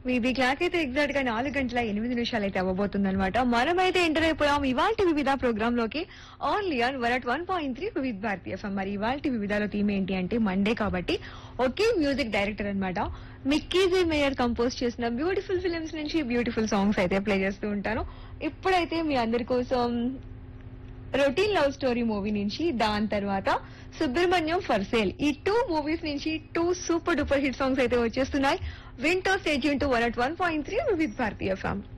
వీధి క్లాక్ అయితే ఎగ్జాక్ట్ గా నాలుగు గంటల ఎనిమిది నిమిషాలు అయితే అవ్వబోతుంది అనమాట మనమైతే ఎంటర్ అయిపోయాం ఇవాల్టి వివిధ ప్రోగ్రామ్ లోకి only on one at one point three Vividh Bharati FM మరి ఇవాల్టి వివిధలో థీమ్ ఏంటి అంటే మండే కాబట్టి ఒకే మ్యూజిక్ డైరెక్టర్ అన్నమాట మిక్కీజీ మేయర్ కంపోజ్ చేసిన బ్యూటిఫుల్ ఫిలిమ్స్ నుంచి బ్యూటిఫుల్ సాంగ్స్ అయితే ప్లే చేస్తూ ఉంటాను ఇప్పుడైతే మీ అందరి కోసం రొటీన్ లవ్ స్టోరీ మూవీ నుంచి దాని తర్వాత సుబ్రహ్మణ్యం ఫర్ సేల్ ఈ టూ మూవీస్ నుంచి two super duper hit songs అయితే వచ్చేస్తున్నాయి వింటో stage to one at one point three with Bharati ఫ్యామ్